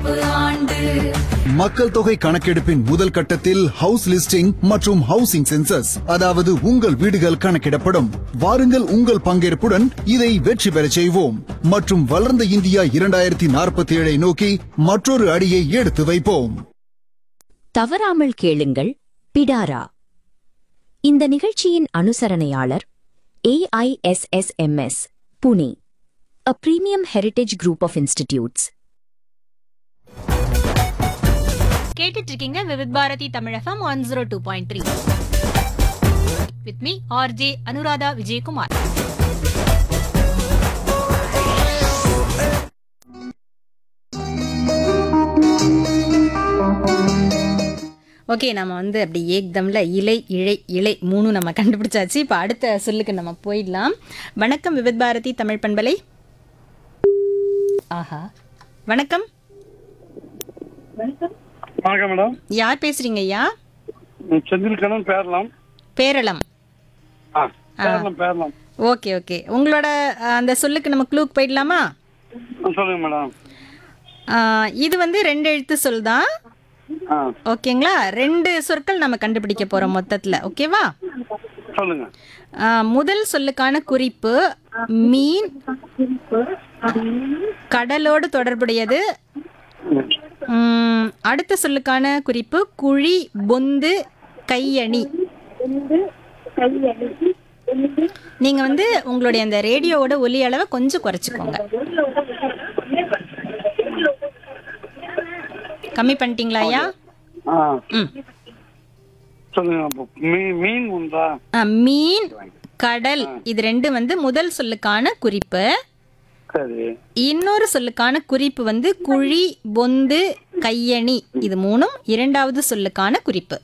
கணக்கெடுப்பு ஆண்டு மக்கள் தொகை கணக்கெடுப்பின் முதல் கட்டத்தில் ஹவுஸ் லிஸ்டிங் மற்றும் ஹவுசிங் சென்சஸ் அதாவது உங்கள் வீடுகள் கணக்கிடப்படும் வாருங்கள் உங்கள் பங்கேற்புடன் இதை வெற்றி பெறச் செய்வோம் மற்றும் வளர்ந்த இந்தியா இரண்டாயிரத்தி நாற்பத்தி ஏழை நோக்கி மற்றொரு அடியை எடுத்து வைப்போம் தவறாமல் கேளுங்கள் பிடாரா இந்த நிகழ்ச்சியின் அனுசரணையாளர் AISSMS Pune a premium heritage group of institutes கேட்டுட்டு இருக்கீங்க Vividh Bharati Tamizhagam one zero two point three with me RJ Anuradha Vijayakumar okay நம்ம வந்து அப்படி ஏக்தம்ல இலை இழை இலை மூணும் நம்ம கண்டுபிடிச்சாச்சு இப்போ அடுத்த சொல்லுக்கு நம்ம போயிடலாம் வணக்கம் விவித் பாரதி தமிழ் பண்பலை ஆஹா வணக்கம் வணக்கம் மேடம் யார் பேசுறீங்க ஐயா செந்தில் கண்ணன் பேரலாம் பேரளம் ஆ பேரலாம் பேரலாம் ஓகே ஓகே உங்களோட அஹ், அந்த சொல்லுக்கு நம்ம க்ளூக் போயிடலாமா ஆ, சொல்லுங்க மேடம் அஹ், இது வந்து ரெண்டு எழுத்து சொல் தான் ஆ ஓகேங்களா ரெண்டு சொற்கள் நம்ம கண்டுபிடிக்க போறோம் மொத்தத்துல ஓகேவா சொல்லுங்க அஹ், முதல் சொல்லுக்கான குறிப்பு மீன் கடலோடு தொடர்புடையது உம், அடுத்த சொல்லுக்கான குறிப்பு குழி பொந்து கையணி நீங்க வந்து உங்களுடைய அந்த ரேடியோவோட ஒலி அளவை கொஞ்சம் குறைச்சிக்கோங்க கம்மி பண்ணிட்டீங்களா ஐயா ஆ ம் சொல்லுங்க அப்போ மீன் மீன் உண்டா ஆ, மீன் கடல் இது ரெண்டு வந்து முதல் சொல்லுக்கான குறிப்பு சரி இன்னொரு சொல்லுக்கான குறிப்பு வந்து குழி பொந்து கையணி இது மூணும் இரண்டாவது சொல்லுக்கான குறிப்பு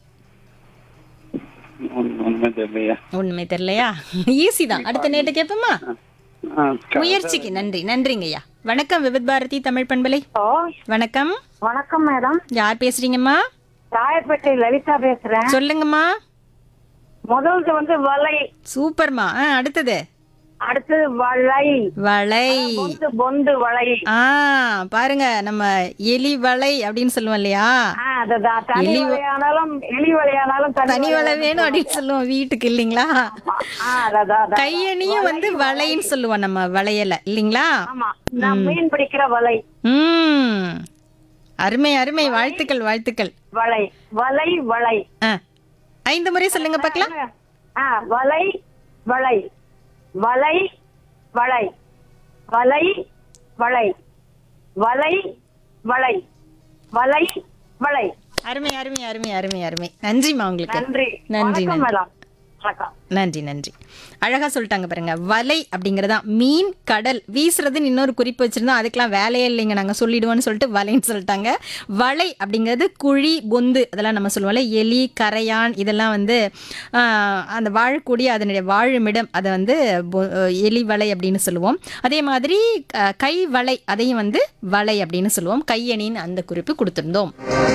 ஒண்ணு- ஒண்ணுமே தெரியலையா ஒண்ணுமே தெரியலையா ஈஸி தான் அடுத்த நேட்டு கேட்போமா ஆ க- முயற்சிக்கு நன்றி நன்றிங்க ஐயா வணக்கம் விவித் பாரதி தமிழ் பண்பலை வணக்கம் வணக்கம் மேடம் யார் பேசுறீங்கம்மா ராயப்பேட்டை லலிதா பேசுறேன் சொல்லுங்கம்மா முதல்து வந்து வலை சூப்பர்மா ஆ அடுத்தது அடுத்து வலை வளை பொந்து பொந்து வலை ஆ பாருங்க நம்ம எலி வளை அப்படின்னு சொல்லுவோம் இல்லையா ஆ, அதுதான் தனி எலி வ- வலையானாலும் எலி வலையானாலும் தனி வலை வேணும் அப்படின்னு சொல்லுவோம் வீட்டுக்கு இல்லைங்களா ஆ, அதான், அதான். கையணியும் வந்து வளைன்னு சொல்லுவோம் நம்ம வளையல இல்லைங்களா ஆமா நான் மீன் பிடிக்கிற வலை ம் அருமை அருமை வாழ்த்துக்கள் வாழ்த்துக்கள் வலை வலை வலை ஆ ஐந்து முறை சொல்லுங்க பார்க்கலாம் ஆ வலை வலை வலை வலை வலை வலை வலை வலை வலை வலை அருமை அருமை அருமை அருமை அருமை நன்றிம்மா உங்களுக்கு நன்றி நன்றி வணக்கம் நன்றி மேடம் வணக்கம் நன்றி நன்றி அழகா சொல்லிட்டாங்க பாருங்க வலை அப்படிங்கறதா மீன் கடல் வீசுறதுன்னு இன்னொரு குறிப்பு வச்சிருந்தோம் அதுக்கெல்லாம் வேலையே இல்லைங்க நாங்க சொல்லிடுவோம்னு சொல்லிட்டு வலைன்னு சொல்லிட்டாங்க வலை அப்படிங்கிறது குழி பொந்து அதெல்லாம் நம்ம சொல்லுவோம்ல எலி கரையான் இதெல்லாம் வந்து ஆஹ், அந்த வாழக்கூடிய அதனுடைய வாழுமிடம் அதை வந்து பொ- எலி வலை அப்படின்னு சொல்லுவோம் அதே மாதிரி அஹ், கை வலை அதையும் வந்து வலை அப்படின்னு சொல்லுவோம் கையணின்னு அந்த குறிப்பு கொடுத்திருந்தோம்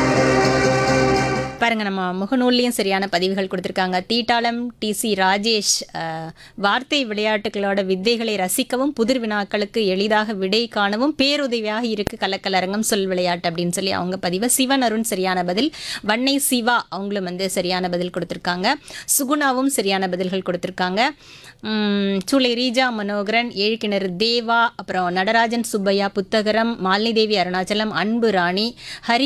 பாருங்க நம்ம முகநூல்லையும் சரியான பதிவுகள் கொடுத்துருக்காங்க தீட்டாளம் டிசி ராஜேஷ் அஹ், வார்த்தை விளையாட்டுகளோட வித்தைகளை ரசிக்கவும் புதிர் வினாக்களுக்கு எளிதாக விடை காணவும் பேருதவியாக இருக்கு கலக்கலரங்கம் சொல் விளையாட்டு அப்படின்னு சொல்லி அவங்க பதிவை சிவன் அருண் சரியான பதில் வன்னை சிவா அவங்களும் வந்து சரியான பதில் கொடுத்துருக்காங்க சுகுணாவும் சரியான பதில்கள் கொடுத்துருக்காங்க உம், சூளை ரீஜா மனோகரன் ஏழுக்கிணறு தேவா அப்புறம் நடராஜன் சுப்பையா புத்தகரம் மாலினி தேவி அருணாச்சலம் அன்பு ராணி ஹரி